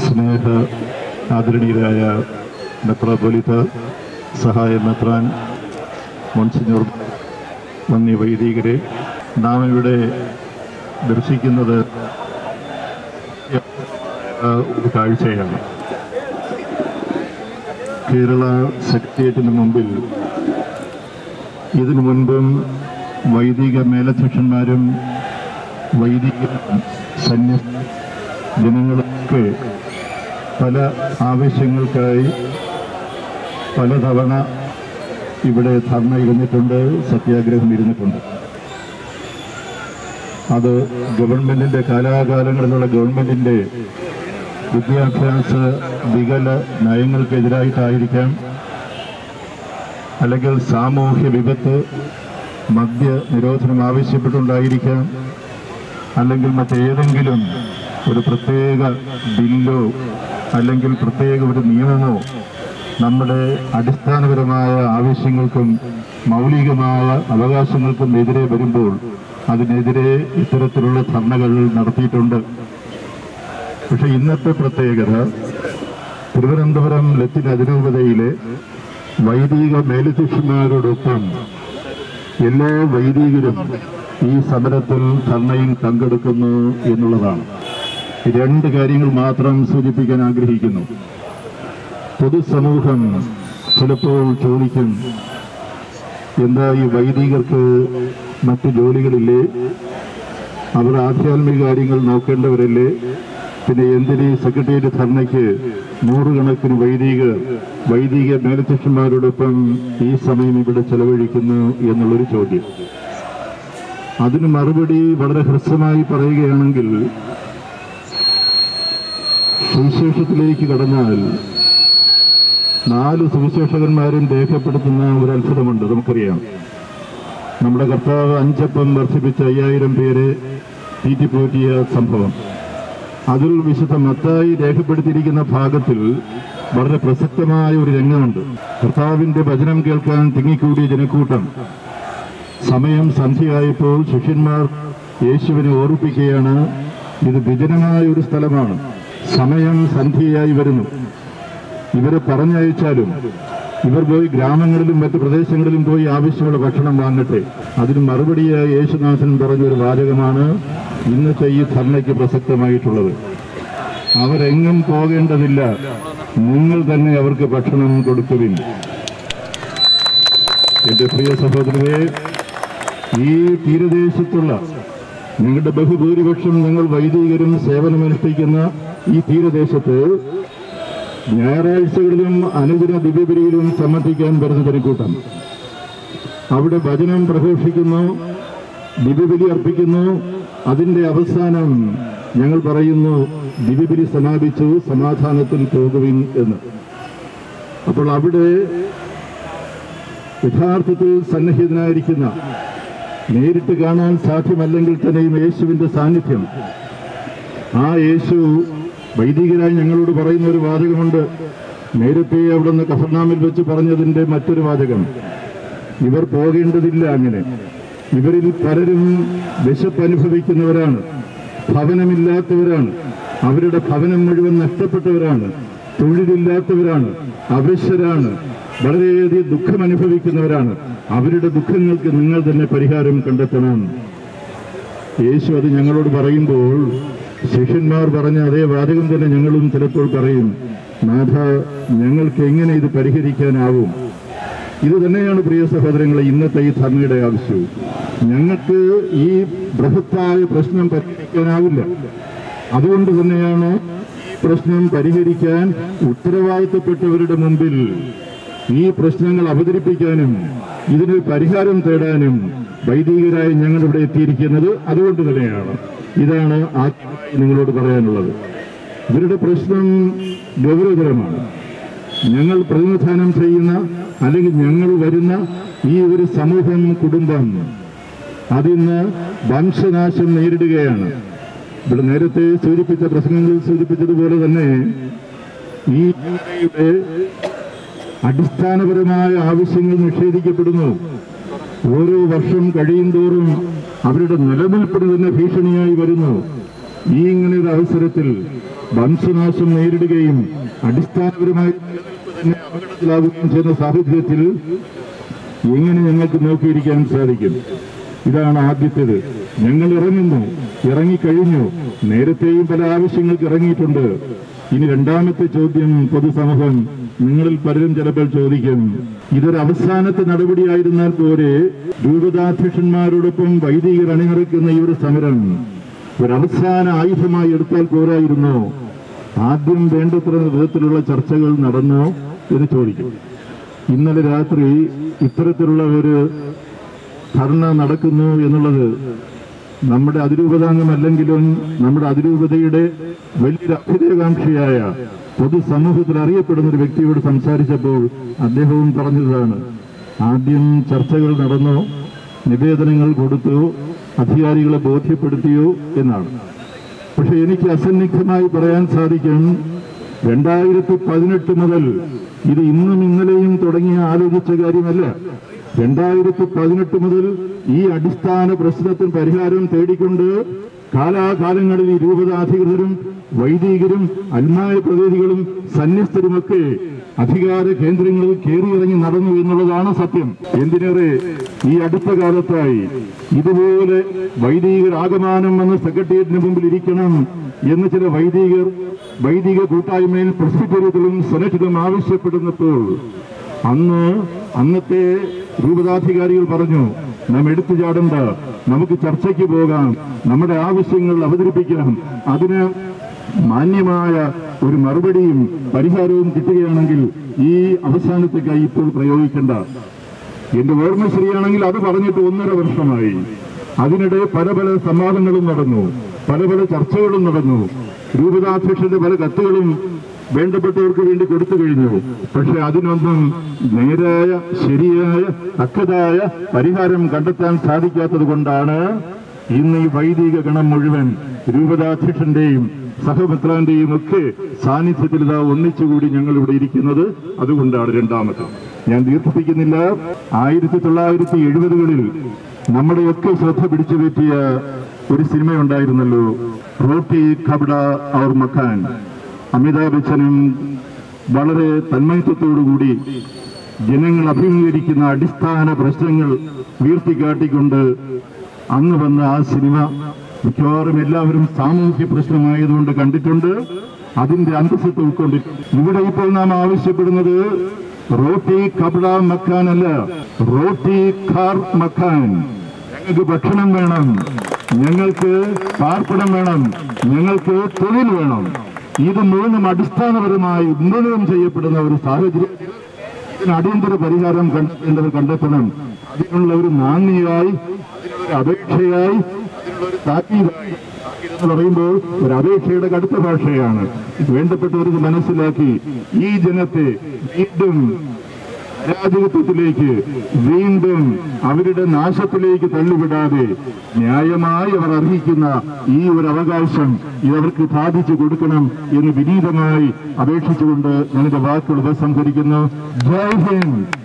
സ്നേഹ ആദരണീയരായ മെത്രാപൊലിത്ത സഹായ മെത്രാൻ മോൺസിഞ്ഞോർ നന്ദി വൈദികരെ നാം ഇവിടെ ദർശിക്കുന്നത് ഒരു കാഴ്ചയാണ് കേരള സെക്രട്ടേറിയറ്റിന് മുമ്പിൽ ഇതിനു മുൻപും വൈദിക മേലധ്യക്ഷന്മാരും വൈദിക സന്യ ജനങ്ങളൊക്കെ പല ആവശ്യങ്ങൾക്കായി പലതവണ ഇവിടെ ധർണ ഇരുന്നിട്ടുണ്ട് സത്യാഗ്രഹം ഇരുന്നിട്ടുണ്ട് അത് ഗവൺമെന്റിന്റെ കാലാകാലങ്ങളിലുള്ള ഗവൺമെന്റിന്റെ വിദ്യാഭ്യാസ വികല നയങ്ങൾക്കെതിരായിട്ടായിരിക്കാം അല്ലെങ്കിൽ സാമൂഹ്യ വിപത്ത് മദ്യ നിരോധനം ആവശ്യപ്പെട്ടുണ്ടായിരിക്കാം അല്ലെങ്കിൽ മറ്റേതെങ്കിലും ഒരു പ്രത്യേക ബില്ലോ അല്ലെങ്കിൽ പ്രത്യേക ഒരു നിയമമോ നമ്മുടെ അടിസ്ഥാനപരമായ ആവശ്യങ്ങൾക്കും മൗലികമായ അവകാശങ്ങൾക്കും എതിരെ വരുമ്പോൾ അതിനെതിരെ ഇത്തരത്തിലുള്ള ധർണകൾ നടത്തിയിട്ടുണ്ട് പക്ഷെ ഇന്നത്തെ പ്രത്യേകത തിരുവനന്തപുരം ലത്തിൻ അതിരൂപതയിലെ വൈദിക മേലധ്യക്ഷന്മാരോടൊപ്പം എല്ലാ വൈദികരും ഈ സമരത്തിൽ ധർണയിൽ പങ്കെടുക്കുന്നു എന്നുള്ളതാണ് രണ്ട് കാര്യങ്ങൾ മാത്രം സൂചിപ്പിക്കാൻ ആഗ്രഹിക്കുന്നു പൊതുസമൂഹം ചിലപ്പോൾ ചോദിക്കും എന്താ ഈ വൈദികർക്ക് മറ്റു ജോലികളില്ലേ അവർ ആധ്യാത്മിക കാര്യങ്ങൾ നോക്കേണ്ടവരല്ലേ പിന്നെ എന്തിന് ഈ സെക്രട്ടേറിയറ്റ് ധർണയ്ക്ക് നൂറുകണക്കിന് വൈദികർ വൈദിക മേലധ്യക്ഷന്മാരോടൊപ്പം ഈ സമയം ഇവിടെ ചെലവഴിക്കുന്നു എന്നുള്ളൊരു ചോദ്യം അതിന് മറുപടി വളരെ ഹ്രസ്വമായി പറയുകയാണെങ്കിൽ സുവിശേഷത്തിലേക്ക് കടന്നാൽ നാല് സുവിശേഷകന്മാരും രേഖപ്പെടുത്തുന്ന ഒരു അത്ഭുതമുണ്ട് നമുക്കറിയാം നമ്മുടെ കർത്താവ് അഞ്ചപ്പം വർദ്ധിപ്പിച്ച അയ്യായിരം പേരെ തീറ്റിപ്പോറ്റിയ സംഭവം അതിൽ വിശുദ്ധ മത്തായി രേഖപ്പെടുത്തിയിരിക്കുന്ന ഭാഗത്തിൽ വളരെ പ്രസക്തമായ ഒരു രംഗമുണ്ട് കർത്താവിന്റെ വചനം കേൾക്കാൻ തിങ്ങിക്കൂടിയ ജനക്കൂട്ടം സമയം സന്ധ്യയായപ്പോൾ ശിഷ്യന്മാർ യേശുവിനെ ഓർപ്പിക്കുകയാണ് ഇത് വിജനമായ ഒരു സ്ഥലമാണ് സമയം സന്ധ്യയായി വരുന്നു ഇവരെ പറഞ്ഞയച്ചാലും ഇവർ പോയി ഗ്രാമങ്ങളിലും മറ്റു പ്രദേശങ്ങളിലും പോയി ആവശ്യമുള്ള ഭക്ഷണം വാങ്ങട്ടെ അതിന് മറുപടിയായി യേശുനാഥൻ പറഞ്ഞൊരു വാചകമാണ് ഇന്നത്തെ ഈ ധർണയ്ക്ക് പ്രസക്തമായിട്ടുള്ളത് അവരെങ്ങും പോകേണ്ടതില്ല നിങ്ങൾ തന്നെ അവർക്ക് ഭക്ഷണം കൊടുക്കുവിൻ എന്റെ പ്രിയ സഹോദരരെ ഈ തീരദേശത്തുള്ള നിങ്ങളുടെ ബഹുഭൂരിപക്ഷം നിങ്ങൾ വൈദികരും സേവനമനുഷ്ഠിക്കുന്ന ഈ തീരദേശത്ത് ഞായറാഴ്ചകളിലും അനുദിന ദിവ്യബലിയിലും സംബന്ധിക്കാൻ വരുന്ന ജനക്കൂട്ടം അവിടെ വചനം പ്രഘോഷിക്കുന്നു ദിവ്യബലി അർപ്പിക്കുന്നു അതിന്റെ അവസാനം ഞങ്ങൾ പറയുന്നു ദിവ്യബലി സമാപിച്ചു സമാധാനത്തിൽ പോകുവിൻ എന്ന് അപ്പോൾ അവിടെ യഥാർത്ഥത്തിൽ സന്നിഹിതനായിരിക്കുന്ന നേരിട്ട് കാണാൻ സാധ്യമല്ലെങ്കിൽ തന്നെയും യേശുവിന്റെ സാന്നിധ്യം ആ യേശു വൈദികരായി ഞങ്ങളോട് പറയുന്ന ഒരു വാചകമുണ്ട് നേരത്തെ അവിടുന്ന് കഫർനാമിൽ വെച്ച് പറഞ്ഞതിന്റെ മറ്റൊരു വാചകം ഇവർ പോകേണ്ടതില്ല അങ്ങനെ ഇവരിൽ പലരും വിശപ്പ് അനുഭവിക്കുന്നവരാണ് ഭവനമില്ലാത്തവരാണ് അവരുടെ ഭവനം മുഴുവൻ നഷ്ടപ്പെട്ടവരാണ് തൊഴിലില്ലാത്തവരാണ് അവശ്യരാണ് വളരെയധികം ദുഃഖം അനുഭവിക്കുന്നവരാണ് അവരുടെ ദുഃഖങ്ങൾക്ക് നിങ്ങൾ തന്നെ പരിഹാരം കണ്ടെത്തണം യേശു അത് ഞങ്ങളോട് പറയുമ്പോൾ ശിഷ്യന്മാർ പറഞ്ഞ അതേ വാചകം തന്നെ ഞങ്ങളും ചിലപ്പോൾ പറയും നാഥ ഞങ്ങൾക്ക് എങ്ങനെ ഇത് പരിഹരിക്കാനാവും ഇത് തന്നെയാണ് പ്രിയ സഹോദരങ്ങളെ ഇന്നത്തെ ഈ ധർമ്മയുടെ ആവശ്യവും ഞങ്ങൾക്ക് ഈ ബൃഹത്തായ പ്രശ്നം പരിഹരിക്കാനാവില്ല അതുകൊണ്ട് തന്നെയാണ് പ്രശ്നം പരിഹരിക്കാൻ ഉത്തരവാദിത്തപ്പെട്ടവരുടെ മുമ്പിൽ ഈ പ്രശ്നങ്ങൾ അവതരിപ്പിക്കാനും ഇതിനൊരു പരിഹാരം തേടാനും വൈദികരായി ഞങ്ങൾ ഇവിടെ എത്തിയിരിക്കുന്നത് അതുകൊണ്ട് തന്നെയാണ് ഇതാണ് ആദ്യമായി നിങ്ങളോട് പറയാനുള്ളത് ഇവരുടെ പ്രശ്നം ഗൗരവതരമാണ് ഞങ്ങൾ പ്രതിനിധാനം ചെയ്യുന്ന അല്ലെങ്കിൽ ഞങ്ങൾ വരുന്ന ഈ ഒരു സമൂഹം കുടുംബം അതിന്ന് വംശനാശം നേരിടുകയാണ് ഇവിടെ നേരത്തെ സൂചിപ്പിച്ച പ്രസംഗങ്ങളിൽ സൂചിപ്പിച്ചതുപോലെ തന്നെ ഈ ജനതയുടെ അടിസ്ഥാനപരമായ ആവശ്യങ്ങൾ നിഷേധിക്കപ്പെടുന്നു ഓരോ വർഷം കഴിയുന്തോറും അവരുടെ നിലനിൽപ്പിന് തന്നെ ഭീഷണിയായി വരുന്നു ഈ ഇങ്ങനെ ഒരു അവസരത്തിൽ വംശനാശം നേരിടുകയും അടിസ്ഥാനപരമായി നിലനിൽപ്പ് തന്നെ അപകടത്തിലാവുകയും ചെയ്യുന്ന സാഹചര്യത്തിൽ എങ്ങനെ ഞങ്ങൾക്ക് നോക്കിയിരിക്കാൻ സാധിക്കും ഇതാണ് ആദ്യത്തേത് ഞങ്ങൾ ഇറങ്ങുന്നു ഇറങ്ങിക്കഴിഞ്ഞു നേരത്തെയും പല ആവശ്യങ്ങൾക്ക് ഇറങ്ങിയിട്ടുണ്ട് ഇനി രണ്ടാമത്തെ ചോദ്യം പൊതുസമൂഹം നിങ്ങളിൽ പലരും ചിലപ്പോൾ ചോദിക്കും ഇതൊരു അവസാനത്തെ നടപടിയായിരുന്നാൽ പോരെ രൂപതാധ്യക്ഷന്മാരോടൊപ്പം വൈദികർ അണിനിറക്കുന്ന ഈ ഒരു സമരം ഒരു അവസാന ആയുധമായി എടുത്താൽ പോരായിരുന്നോ ആദ്യം വേണ്ടത്ര വിധത്തിലുള്ള ചർച്ചകൾ നടന്നോ എന്ന് ചോദിക്കും ഇന്നലെ രാത്രി ഇത്തരത്തിലുള്ള ഒരു ധർണ നടക്കുന്നു എന്നുള്ളത് നമ്മുടെ അതിരൂപതാംഗമല്ലെങ്കിലും നമ്മുടെ അതിരൂപതയുടെ വലിയൊരു അഭ്യുദയകാംക്ഷിയായ പൊതുസമൂഹത്തിൽ അറിയപ്പെടുന്ന ഒരു വ്യക്തിയോട് സംസാരിച്ചപ്പോൾ അദ്ദേഹവും പറഞ്ഞതാണ് ആദ്യം ചർച്ചകൾ നടന്നു നിവേദനങ്ങൾ കൊടുത്തു അധികാരികളെ ബോധ്യപ്പെടുത്തിയോ എന്നാണ് പക്ഷെ എനിക്ക് അസന്നിഗ്ധമായി പറയാൻ സാധിക്കും രണ്ടായിരത്തി പതിനെട്ട് മുതൽ ഇത് ഇന്നും ഇന്നലെയും തുടങ്ങിയ ആലോചിച്ച കാര്യമല്ല രണ്ടായിരത്തി പതിനെട്ട് മുതൽ ഈ അടിസ്ഥാന പ്രശ്നത്തിന് പരിഹാരം തേടിക്കൊണ്ട് കാലാകാലങ്ങളിൽ ഈ രൂപതാധികൃതരും വൈദികരും അൽമായ പ്രതിനിധികളും സന്യസ്തരുമൊക്കെ അധികാര കേന്ദ്രങ്ങളിൽ കയറിയിറങ്ങി നടന്നു എന്നുള്ളതാണ് സത്യം എന്തിനേറെ ഈ അടുത്ത കാലത്തായി ഇതുപോലെ വൈദികർ ആഗമാനം വന്ന് സെക്രട്ടേറിയറ്റിന് മുമ്പിൽ ഇരിക്കണം എന്ന് ചില വൈദികർ വൈദിക കൂട്ടായ്മയിൽ പ്രസിദ്ധീകരിക്കലും സെനറ്റിലും ആവശ്യപ്പെടുന്നപ്പോൾ അന്ന് അന്നത്തെ രൂപതാധികാരികൾ പറഞ്ഞു നാം എടുത്തു ചാടണ്ട നമുക്ക് ചർച്ചയ്ക്ക് പോകാം നമ്മുടെ ആവശ്യങ്ങൾ അവതരിപ്പിക്കാം അതിന് മാന്യമായ ഒരു മറുപടിയും പരിഹാരവും കിട്ടുകയാണെങ്കിൽ ഈ അവസാനത്തേക്കായി ഇപ്പോൾ പ്രയോഗിക്കേണ്ട എന്റെ ഓർമ്മ ശരിയാണെങ്കിൽ അത് പറഞ്ഞിട്ട് ഒന്നര വർഷമായി അതിനിടെ പല പല സംവാദങ്ങളും നടന്നു പല പല ചർച്ചകളും നടന്നു രൂപതാധ്യക്ഷന്റെ പല കത്തുകളും വേണ്ടപ്പെട്ടവർക്ക് വേണ്ടി കൊടുത്തു കഴിഞ്ഞു പക്ഷെ അതിനൊന്നും നേരായ ശരിയായ തക്കതായ പരിഹാരം കണ്ടെത്താൻ സാധിക്കാത്തത് കൊണ്ടാണ് ഇന്ന് ഈ വൈദിക ഗണം മുഴുവൻ രൂപതാധ്യക്ഷന്റെയും സഹമിത്രാന്റെയും ഒക്കെ സാന്നിധ്യത്തിൽ ഇതാ ഒന്നിച്ചുകൂടി ഞങ്ങൾ ഇവിടെ ഇരിക്കുന്നത് അതുകൊണ്ടാണ് രണ്ടാമത് ഞാൻ ദീർഘിപ്പിക്കുന്നില്ല ആയിരത്തി തൊള്ളായിരത്തി എഴുപതുകളിൽ നമ്മുടെയൊക്കെ ശ്രദ്ധ പിടിച്ചു പറ്റിയ ഒരു സിനിമ ഉണ്ടായിരുന്നല്ലോ റോട്ടി കബഡ ഔർ മക്കാൻ അമിതാഭ് ബച്ചനും വളരെ തന്മയത്വത്തോടുകൂടി ജനങ്ങൾ അഭിമുഖീകരിക്കുന്ന അടിസ്ഥാന പ്രശ്നങ്ങൾ ഉയർത്തിക്കാട്ടിക്കൊണ്ട് അന്ന് വന്ന ആ സിനിമ മിക്കവാറും എല്ലാവരും സാമൂഹ്യ പ്രശ്നമായതുകൊണ്ട് കണ്ടിട്ടുണ്ട് അതിന്റെ അന്തസ്സത്ത് ഉൾക്കൊണ്ടിട്ടുണ്ട് ഇവിടെ ഇപ്പോൾ നാം ആവശ്യപ്പെടുന്നത് റോട്ടി കബഡ മക്കാൻ അല്ല റോട്ടി ഖാർ മക്കാൻ ഞങ്ങൾക്ക് ഭക്ഷണം വേണം ഞങ്ങൾക്ക് പാർപ്പിടം വേണം ഞങ്ങൾക്ക് തൊഴിൽ വേണം ഇത് മൂന്നും അടിസ്ഥാനപരമായി ഉന്നതം ചെയ്യപ്പെടുന്ന ഒരു സാഹചര്യം ഇതിന് അടിയന്തര പരിഹാരം കണ്ടെത്തേണ്ടവർ കണ്ടെത്തണം അതിനുള്ള ഒരു നാന്ദിയായി അതിനുള്ള ഒരു അപേക്ഷയായി അതിനുള്ള ഒരു താക്കീതായി താക്കീത് എന്ന് പറയുമ്പോൾ ഒരു അപേക്ഷയുടെ കടുത്ത ഭാഷയാണ് ഇത് വേണ്ടപ്പെട്ടവർ ഇത് മനസ്സിലാക്കി ഈ ജനത്തെ വീണ്ടും അരാജകത്വത്തിലേക്ക് വീണ്ടും അവരുടെ നാശത്തിലേക്ക് തള്ളിവിടാതെ ന്യായമായി അവർ അർഹിക്കുന്ന ഈ ഒരു അവകാശം ഇതവർക്ക് സാധിച്ചു കൊടുക്കണം എന്ന് വിനീതമായി അപേക്ഷിച്ചുകൊണ്ട് ഞാൻ എന്റെ വാക്കുകൾ ഉപസംഹരിക്കുന്നു ജയ് ഹിന്ദ്